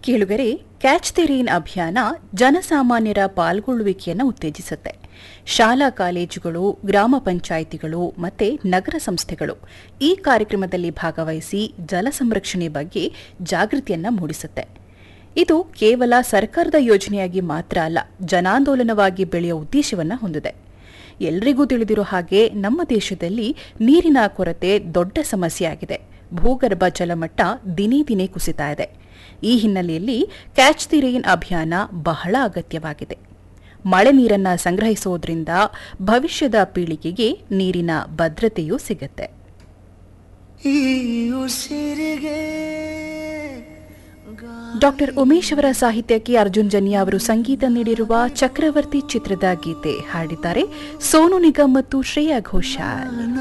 ಕೇಳುಗರೆ catch the rain ಅಭಿಯಾನ ಜನಸಾಮಾನ್ಯರ ಪಾಲ್ಗೊಳ್ಳುವಿಕೆಯನ್ನು ಉತ್ತೇಜಿಸುತ್ತೆ ಶಾಲಾ ಕಾಲೇಜುಗಳು ಗ್ರಾಮ ಪಂಚಾಯಿತಿಗಳು ಮತ್ತೆ ನಗರ ಸಂಸ್ಥೆಗಳು ಈ ಕಾರ್ಯಕ್ರಮದಲ್ಲಿ ಭಾಗವಹಿಸಿ ಜಲ ಸಂರಕ್ಷಣೆ ಬಗ್ಗೆ ಜಾಗೃತಿಯನ್ನ ಮೂಡಿಸುತ್ತೆ ಇದು ಕೇವಲ ಸರ್ಕಾರದ ಯೋಜನೆಯಾಗಿ ಮಾತ್ರ ಅಲ್ಲ ಜನಾಂದೋಲನವಾಗಿ ಬೆಳೆಯುವ ಉದ್ದೇಶವನ್ನ ಹೊಂದಿದೆ ಎಲ್ರಿಗೂ ತಿಳಿದಿರೋ ಹಾಗೆ ನಮ್ಮ ದೇಶದಲ್ಲಿ ನೀರಿನ ಕೊರತೆ ದೊಡ್ಡ ಸಮಸ್ಯೆಯಾಗಿದೆ ಭೂಗರ್ಭ ಜಲಮಟ್ಟ ದಿನೇ ದಿನೇ ಕುಸಿತಾ ಇದೆ ಈ ಹಿನ್ನೆಲೆಯಲ್ಲಿ ಕ್ಯಾಚ್ ದಿ ರೈನ್ ಅಭಿಯಾನ ಬಹಳ ಅಗತ್ಯವಾಗಿದೆ ಮಳೆ ನೀರನ್ನ ಸಂಗ್ರಹಿಸೋದ್ರಿಂದ ಭವಿಷ್ಯದ ಪೀಳಿಗೆಗೆ ನೀರಿನ ಭದ್ರತೆಯೂ ಸಿಗುತ್ತೆ ಈ ಉಸಿರಿಗೆ ಡಾಕ್ಟರ್ ಉಮೇಶ್ ಅವರ ಸಾಹಿತ್ಯಕ್ಕೆ ಅರ್ಜುನ್ ಜನ್ಯ ಅವರು ಸಂಗೀತ ನೀಡಿರುವ ಚಕ್ರವರ್ತಿ ಚಿತ್ರದ ಗೀತೆ ಹಾಡಿದ್ದಾರೆ ಸೋನು ನಿಗಮ್ ಮತ್ತು ಶ್ರೇಯಾ ಘೋಷಾಲ್